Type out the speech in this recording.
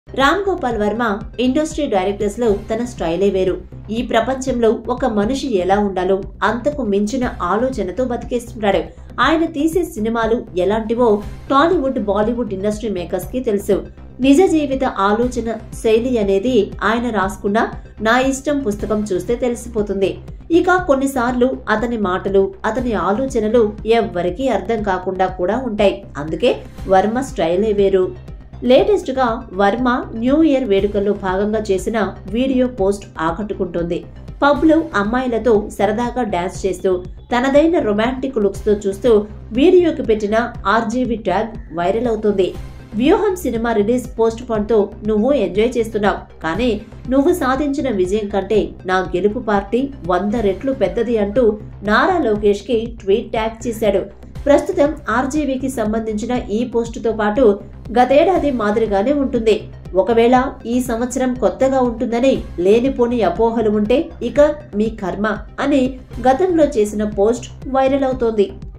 Ram Gopal Varma industry directors లో తన స్టైలే వేరు ఈ ప్రపంచంలో ఒక మనిషి ఎలా ఉండాలో అంతకు మించిన ఆలోచనతో బతికేస్తుంటాడు ఆయన తీసే సినిమాలు ఎలాంటివో టాలీవుడ్ బాలీవుడ్ ఇండస్ట్రీ మేకర్స్ కి తెలుసు నిజ జీవిత ఆలోచన శైలి అనేది ఆయన రాసుకున్న నా ఇష్టం పుస్తకం చూస్తే తెలిసిపోతుంది ఇక కొన్నిసార్లు అతని మాటలు అతని ఆలోచనలు ఎవ్వరికీ అర్థం కాకుండా కూడా ఉంటాయి అందుకే వర్మ స్టైలే వేరు లేటెస్ట్ గా వర్మ న్యూ ఇయర్ వేడుకల్లో భాగంగా చేసిన వీడియో పోస్ట్ ఆకట్టుకుంటోంది పబ్ లో అమ్మాయిలతో సరదాగా డాన్స్ చేస్తూ తనదైన రొమాంటిక్ లుక్స్ తో చూస్తూ వీడియోకి పెట్టిన ఆర్జీబీ ట్యాగ్ వైరల్ అవుతుంది వ్యూహం సినిమా రిలీజ్ పోస్ట్ పోన్ తో నువ్వు ఎంజాయ్ చేస్తున్నావు కానీ నువ్వు సాధించిన విజయం కంటే నా గెలుపు పార్టీ వంద రెట్లు పెద్దది అంటూ నారా లోకేష్ కి ట్వీట్ ట్యాగ్ చేశాడు ప్రస్తుతం ఆర్జీవీకి సంబంధించిన ఈ పోస్టుతో పాటు గతేడాది మాదిరిగానే ఉంటుంది ఒకవేళ ఈ సంవత్సరం కొత్తగా ఉంటుందని లేనిపోని అపోహలు ఉంటే ఇక మీ కర్మ అని గతంలో చేసిన పోస్ట్ వైరల్ అవుతోంది